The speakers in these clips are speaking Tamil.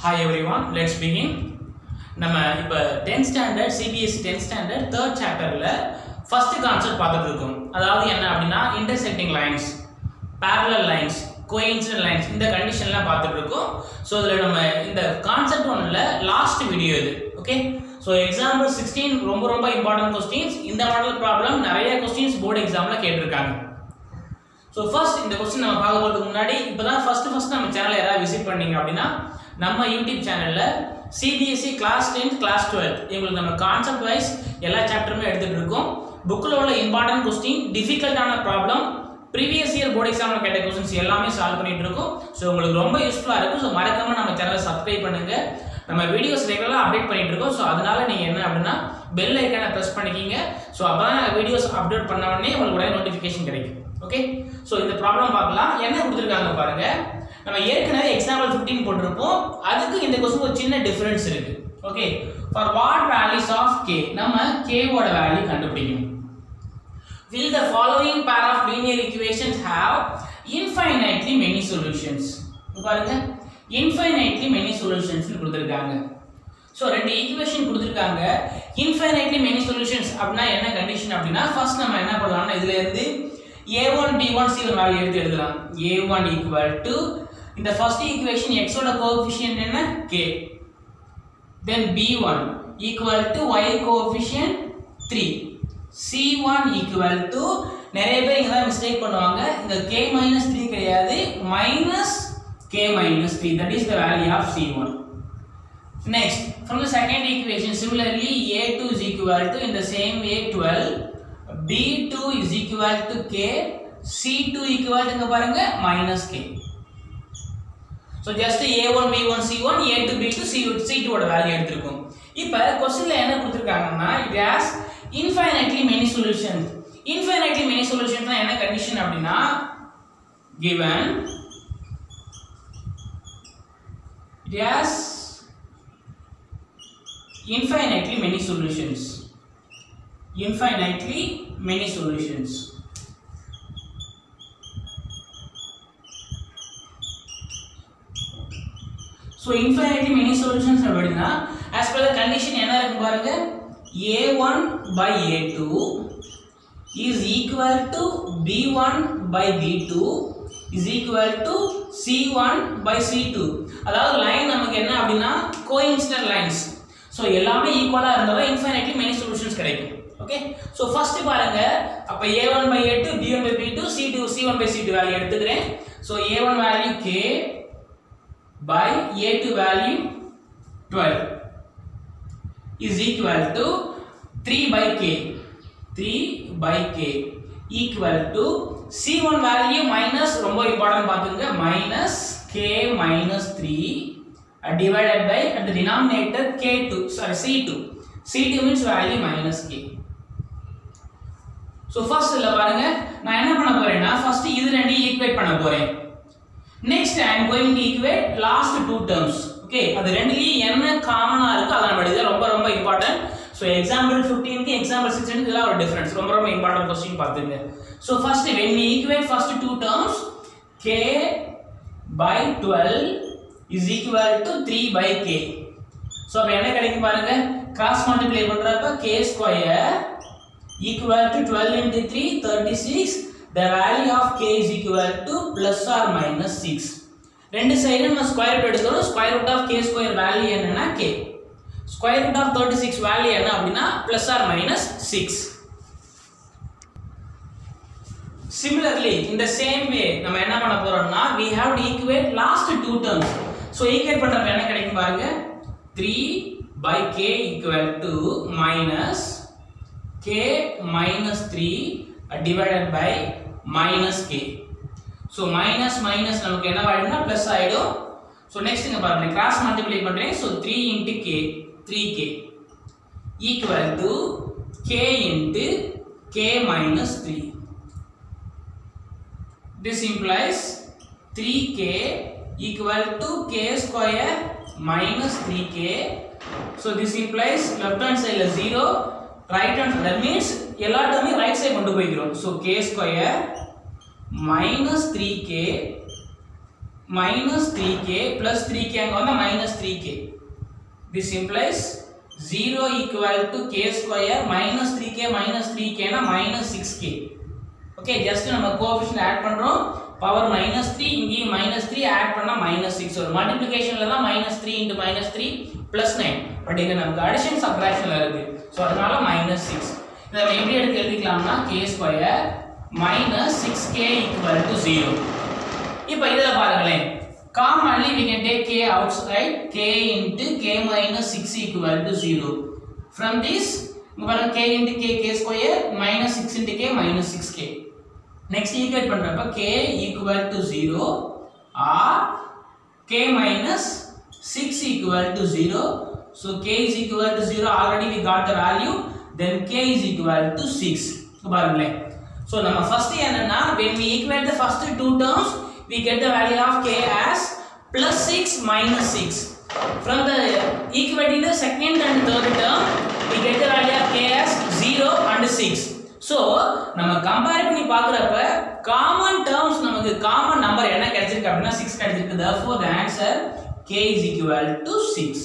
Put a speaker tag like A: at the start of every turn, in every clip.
A: Hi everyone, let's begin. நம்ம இப்போ 10th standard CBSE 10th standard third சாப்டரில் ஃபர்ஸ்ட் கான்செப்ட் பார்த்துட்டு இருக்கோம் அதாவது என்ன அப்படின்னா intersecting lines parallel lines coincident lines இந்த கண்டிஷன்லாம் பார்த்துட்டு இருக்கோம் ஸோ இதில் நம்ம இந்த கான்செப்ட் ஒன்றில் லாஸ்ட் வீடியோ இது ஓகே ஸோ எக்ஸாம்பிள் சிக்ஸ்டீன் ரொம்ப ரொம்ப இம்பார்ட்டன்ட் கொஸ்டின்ஸ் இந்த மாடல் ப்ராப்ளம் நிறைய கொஸ்டின்ஸ் போர்டு எக்ஸாமில் கேட்டிருக்காங்க ஸோ ஃபர்ஸ்ட் இந்த கொஸ்டின் நம்ம பார்க்க போகிறதுக்கு முன்னாடி இப்போ தான் ஃபர்ஸ்ட் ஃபர்ஸ்ட் நம்ம சேனலை யாராவது விசிட் பண்ணீங்க அப்படின்னா நம்ம யூடியூப் சேனலில் CBSE class tenth class twelfth இவங்களுக்கு நம்ம கான்செப்ட் வைஸ் எல்லா சாப்டருமே எடுத்துகிட்டு இருக்கோம் புக்கில் உள்ள இம்பார்ட்டன்ட் கொஸ்டின் டிஃபிகல்ட்டான ப்ராப்ளம் ப்ரீவியஸ் இயர் போர்டு எக்ஸாமில் கேட்ட கொஸ்டின்ஸ் எல்லாமே சால்வ் பண்ணிட்டு இருக்கோம் ஸோ உங்களுக்கு ரொம்ப யூஸ்ஃபுல்லாக இருக்கும் ஸோ மறக்காம நம்ம சேனலை சப்ஸ்கிரைப் பண்ணுங்க நம்ம வீடியோஸ் ரெகுலராக அப்டேட் பண்ணிட்டு இருக்கோம் ஸோ அதனால நீங்கள் என்ன அப்படின்னா பெல் ஐக்கானை ப்ரெஸ் பண்ணிக்கிங்க ஸோ அப்போ தான் வீடியோஸ் அப்டேட் பண்ண உடனே உங்களுக்கு உடனே நோட்டிஃபிகேஷன் கிடைக்கும் ஓகே ஸோ இந்த ப்ராப்ளம் பார்க்கலாம் என்ன கொடுத்துருக்காங்க பாருங்க நம்ம ஏற்கனவே எக்ஸாம்பிள் 15 போட்டிருப்போம் அதுக்கு இந்த கொஸ்டின் ஒரு சின்ன டிஃபரன்ஸ் இருக்கு okay for what values of K நம்ம கேவோட வேல்யூ கண்டுபிடிக்கணும் will the following pair of linear equations have infinitely many solutions இங்க பாருங்க infinitely many solutions னு கொடுத்திருக்காங்க ஸோ ரெண்டு ஈக்குவேஷன் கொடுத்துருக்காங்க இன்ஃபைனைட்லி மெனி சொல்யூஷன்ஸ் அப்படின்னா என்ன கண்டிஷன் அப்படின்னா ஃபர்ஸ்ட் நம்ம என்ன பண்ணலாம்னா இதுல இருந்து A one B one C one value எடுத்து எழுதலாம் ஏ ஒன் ஈக்குவல் டு இந்த ஃபர்ஸ்ட் ஈக்குவேஷன் எக்ஸோட கோஎஃபிஷியன்ட் என்ன K then B one equal to Y coefficient three C one equal to நிறைய பேர் இங்கே தான் மிஸ்டேக் பண்ணுவாங்க இந்த கே மைனஸ் த்ரீ கிடையாது minus K minus 3 that is the value of C1 next from the second equation similarly A2 is equal to in the same way 12 B2 is equal to K C2 equal to இங்க பாருங்க minus K so just A1 B1 C1 A2 B2 C2 C2 ஓட வேல்யூ எடுத்திருக்கோம் இப்போ क्वेश्चनல என்ன கொடுத்திருக்காங்கன்னா it has infinitely many solutions infinitely many solutions என்ன கண்டிஷன் அப்படின்னா given it has infinitely many solutions infinitely many solutions so infinitely many solutions அப்படினா as per the condition என்ன இருக்கு பாருங்க a1 by a2 is equal to b1 by b2 is equal to c1 by c2 அதாவது லைன் நமக்கு என்ன அப்படின்னா கோஇன்சிடன்ட் லைன்ஸ் ஸோ எல்லாமே ஈக்குவலாக இருந்தால் இன்ஃபைனைட்லி மெனி சொல்யூஷன்ஸ் கிடைக்கும் ஓகே ஸோ ஃபர்ஸ்ட் பாருங்க அப்போ A one by A two B one by B two C two C one by C two value எடுத்துக்கிறேன் so A one value K by A two value twelve is equal to three by K three by K equal to C one value minus ரொம்ப இம்பார்ட்டன்ட் பார்த்துங்க minus K minus three divided by at the denominator k2 sorry c2 c2 means value minus k so first இல்ல பாருங்க நான் என்ன பண்ண போறேன்னா first இது ரெண்டு ஈக்குவேட் பண்ண போறேன் next i am going to equate last two terms okay அது ரெண்டுலயும் என்ன காமனா இருக்கு அத நம்ம எழுத ரொம்ப ரொம்ப இம்பார்ட்டன்ட் so example 15 க்கு example 16 க்கு இதெல்லாம் ஒரு டிஃபரன்ஸ் ரொம்ப ரொம்ப இம்பார்ட்டன்ட் क्वेश्चन பாத்துங்க so first when we equate first two terms k by 12 is equal to 3 by k so அப்ப என்ன கிடைக்கும் பாருங்க கிராஸ் மல்டிப்ளை பண்றப்ப k square equal to 12 into 3 36 the value of k is equal to plus or minus 6 ரெண்டு சைடு நம்ம ஸ்கொயர் ரூட் எடுக்கிறோம் square root of k square value என்னன்னா k ஸ்கொயர் ரூட் ஆஃப் 36 வேல்யூ என்ன அப்படின்னா plus or minus 6 Similarly, in the same way, நம்ம என்ன பண்ண போறோம்னா we have to equate last two terms. So equate பண்றப்ப என்ன கிடைக்கும் பாருங்க 3 by k equal to minus k minus 3 divided by minus k. So minus minus நமக்கு என்ன ஆயிடும்னா plus ஆயிடும். So next இங்க பாருங்க cross multiply பண்றேன். So 3 into k 3k equal to k into k minus 3. This implies 3k equal to k square minus 3k. So this implies left hand side 0, right hand that means எல்லா டேர்மையும் ரைட் சைடு கொண்டு போய்க்கிறோம் so k square minus three K minus 3k plus 3k அங்க வந்தா minus 3k this implies 0 equal to k square minus 3k minus 3k னா minus 6k ஓகே ஜஸ்ட் நம்ம கோஎஃபிஷியன்ட் ஆட் பண்றோம் பவர் மைனஸ் த்ரீ இங்கேயும் மைனஸ் த்ரீ ஆட் பண்ணா மைனஸ் சிக்ஸ் வரும் மல்டிப்ளிகேஷன்ல தான் minus three into minus three plus nine but இங்க நமக்கு அடிஷன் சப்ராக்ஷன்ல இருக்கு ஸோ அதனால மைனஸ் சிக்ஸ் இதை நம்ம எப்படி எடுத்து எழுதிக்கலாம்னா K square minus six K equal to zero இப்போ இதில் பாருங்களேன் commonly we can take k outside k into k minus 6 equal to 0 from this இங்க பாருங்க k into k k square minus 6 into k minus 6k next equate பண்றப்ப k equal to 0 or k minus 6 equal to 0 so k is equal to 0 already we got the value then k is equal to 6 இங்க பாருங்களேன் so நம்ம first என்னன்னா when we equate the first two terms we get the value of k as plus 6 minus 6 from the equating the second and third term we get the value of k as 0 and 6 so நம்ம கம்பேர் பண்ணி பார்க்கறப்ப காமன் டேர்ம்ஸ் நமக்கு காமன் நம்பர் என்ன கிடைச்சிருக்கு அப்படின்னா 6 கிடைச்சிருக்கு therefore the answer k is equal to 6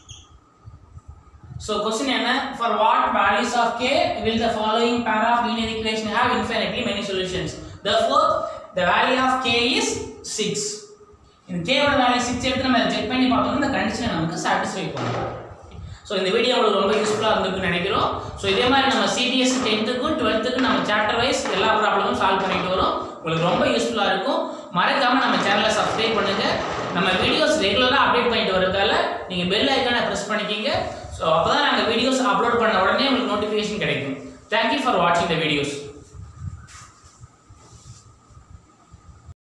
A: So question என்ன for what values of k will the following pair of linear equation have infinitely many solutions therefore the value of k is 6 இந்த k ஓட வேல்யூ 6 எடுத்து நம்ம செக் பண்ணி பார்த்தோம்னா இந்த கண்டிஷனை நமக்கு சாட்டிஸ்ஃபை பண்ணும் ஸோ இந்த வீடியோ உங்களுக்கு ரொம்ப யூஸ்ஃபுல்லாக இருந்திருக்குன்னு நினைக்கிறோம் ஸோ இதே மாதிரி நம்ம சிபிஎஸ்சி டென்த்துக்கும் டுவெல்த்துக்கும் நம்ம சாப்டர் வைஸ் எல்லா ப்ராப்ளமும் சால்வ் பண்ணிட்டு வரோம் உங்களுக்கு ரொம்ப யூஸ்ஃபுல்லாக இருக்கும் மறக்காம நம்ம சேனலை சப்ஸ்கிரைப் பண்ணுங்க நம்ம வீடியோஸ் ரெகுலராக அப்டேட் பண்ணிட்டு வரதால நீங்கள் பெல் ஐக்கானை ப்ரெஸ் பண்ணிக்கிங்க ஸோ அப்போ தான் நாங்கள் வீடியோஸ் அப்லோட் பண்ண உடனே உங்களுக்கு நோட்டிஃபிகேஷன் கிடைக்கும் தேங்க்யூ ஃபார் வாட்சிங் த வீடியோஸ்